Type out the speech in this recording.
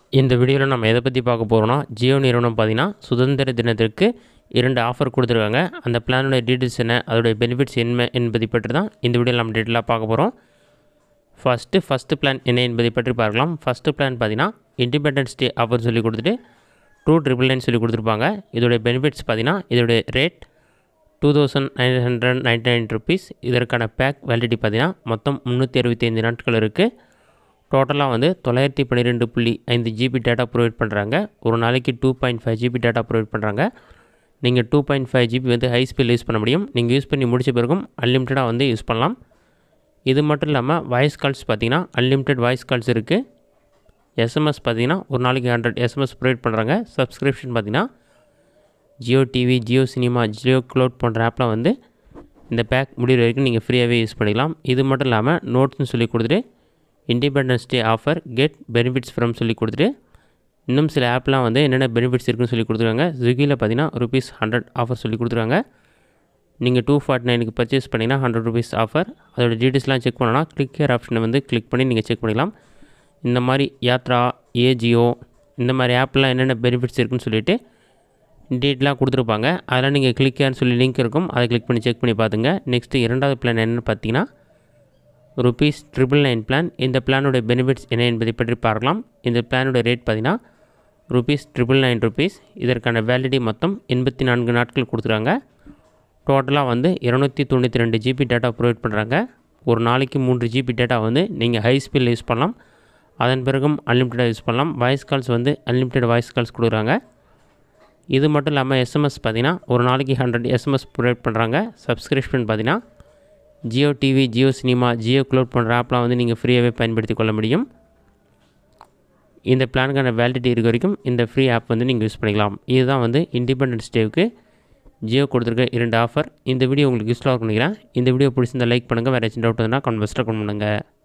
இந்த வீடியோவில் நம்ம எதை பற்றி பார்க்க போகிறோம்னா ஜியோ நிறுவனம் பார்த்தீங்கன்னா சுதந்திர தினத்திற்கு இரண்டு ஆஃபர் கொடுத்துருக்காங்க அந்த பிளானோட டீட்டெயில்ஸ் என்ன அதோடைய பெனிஃபிட்ஸ் என்ன என்பதை பற்றி தான் இந்த வீடியோவில் நம்ம டீட்டெயிலாக பார்க்க போகிறோம் ஃபஸ்ட்டு ஃபஸ்ட்டு பிளான் என்ன என்பதை பற்றி பார்க்கலாம் ஃபஸ்ட்டு பிளான் பார்த்தீங்கன்னா இண்டிபெண்டன்ஸ் டே ஆஃபர் சொல்லி கொடுத்துட்டு டூ ட்ரிபிள் நைன் சொல்லி கொடுத்துருப்பாங்க இதோடைய பெனிஃபிட்ஸ் பார்த்தீங்கன்னா இதோடைய rate two thousand nine hundred ninety nine rupees இதற்கான பேக் வேலிடிட்டி பார்த்தீங்கன்னா மொத்தம் முந்நூற்றி அறுபத்தைந்து நாட்கள் இருக்குது டோட்டலாக வந்து தொள்ளாயிரத்தி பன்னிரெண்டு புள்ளி ஐந்து ஜிபி டேட்டா ப்ரொவைட் பண்ணுறாங்க ஒரு நாளைக்கு two point five GB data provide பண்ணுறாங்க நீங்கள் டூ பாயிண்ட் ஃபைவ் ஜிபி வந்து ஹை ஸ்பீடில் யூஸ் பண்ண முடியும் நீங்கள் யூஸ் பண்ணி முடிச்ச பிறகும் அன்லிமிட்டடாக வந்து யூஸ் பண்ணலாம் இது மட்டும் இல்லாமல் வாய்ஸ் கால்ஸ் பார்த்தீங்கன்னா அன்லிமிட்டெட் வாய்ஸ் கால்ஸ் இருக்குது எஸ்எம்எஸ் பார்த்தீங்கன்னா ஒரு நாளைக்கு ஹண்ட்ரட் எஸ்எம்எஸ் ப்ரொவைட் பண்ணுறாங்க சப்ஸ்கிரிப்ஷன் பார்த்தீங்கன்னா Jio TV Jio cinema Jio cloud போன்ற ஆப்லாம் வந்து இந்த பேக் முடிகிற வரைக்கும் நீங்கள் ஃப்ரீயாகவே யூஸ் பண்ணிக்கலாம் இது மட்டும் இல்லாமல் நோட்ஸ்னு சொல்லி கொடுத்துட்டு independence day offer get benefits from சொல்லி கொடுத்துட்டு இன்னும் சில ஆப்லாம் வந்து என்னென்ன பெனிஃபிட்ஸ் இருக்குன்னு சொல்லி கொடுத்துருக்காங்க ஸ்விக்கியில் பார்த்தீங்கன்னா ருபீஸ் ஹண்ட்ரட் ஆஃபர் சொல்லி கொடுத்துருக்காங்க நீங்கள் டூ ஃபார்ட்டி நைனுக்கு பர்ச்சேஸ் பண்ணிங்கன்னா ஹண்ட்ரட் ருபீஸ் ஆஃபர் அதோட டீட்டெயில்ஸ்லாம் செக் பண்ணோன்னா கிளிக் ஹேர் ஆப்ஷனை வந்து கிளிக் பண்ணி நீங்கள் செக் பண்ணிக்கலாம் இந்த மாதிரி யாத்ரா ஏஜியோ இந்த மாதிரி ஆப்லாம் என்னென்ன பெனிஃபிட்ஸ் இருக்குன்னு சொல்லிட்டு டீட்டெயிலாக கொடுத்துருப்பாங்க அதெல்லாம் நீங்கள் கிளிக் ஹேர்னு சொல்லி லிங்க் இருக்கும் அதை கிளிக் பண்ணி செக் பண்ணி பார்த்துங்க நெக்ஸ்ட்டு இரண்டாவது பிளான் என்னென்னு பார்த்தீங்கன்னா ருபீஸ் ட்ரிபிள் நைன் பிளான் இந்த பிளானுடைய பெனிஃபிட்ஸ் என்ன என்பதை பற்றி பார்க்கலாம் இந்த பிளானுடைய ரேட் பார்த்தீங்கன்னா ருபீஸ் ட்ரிபிள் நைன் ருபீஸ் இதற்கான வேலிடிட்டி மொத்தம் எண்பத்தி நான்கு நாட்கள் கொடுத்துருக்காங்க டோட்டலாக வந்து இரநூத்தி தொண்ணூற்றி ரெண்டு ஜிபி டேட்டா ப்ரொவைட் பண்ணுறாங்க ஒரு நாளைக்கு மூன்று ஜிபி டேட்டா வந்து நீங்கள் ஹை ஸ்பீடில் யூஸ் பண்ணலாம் அதன் பிறகும் அன்லிமிட்டடாக யூஸ் பண்ணலாம் வாய்ஸ் கால்ஸ் வந்து அன்லிமிட்டட் வாய்ஸ் கால்ஸ் கொடுக்குறாங்க இது மட்டும் இல்லாமல் எஸ்எம்எஸ் பார்த்தீங்கன்னா ஒரு நாளைக்கு ஹண்ட்ரட் எஸ்எம்எஸ் ப்ரொவைட் பண்ணுறாங்க சப்ஸ்கிரிப்ஷன் பார்த்தீங்கன்னா Jio TV Jio cinema Jio cloud போன்ற ஆப்லாம் வந்து நீங்கள் ஃப்ரீயாகவே பயன்படுத்தி கொள்ள முடியும் இந்த பிளானுக்கான வேலிடிட்டி இருக்க வரைக்கும் இந்த ஃப்ரீ ஆப் வந்து நீங்கள் யூஸ் பண்ணிக்கலாம் இதுதான் வந்து இண்டிபெண்டன்ஸ் டேவுக்கு ஜியோ கொடுத்துருக்க இரண்டு ஆஃபர் இந்த வீடியோ உங்களுக்கு யூஸ்ஃபுல்லாக நினைக்கிறேன் இந்த வீடியோ பிடிச்சிருந்தா லைக் பண்ணுங்கள் வேறு ஏதாச்சும் டவுட் இருந்தால் கமெண்ட் பாக்ஸில் கமெண்ட் பண்ணுங்கள்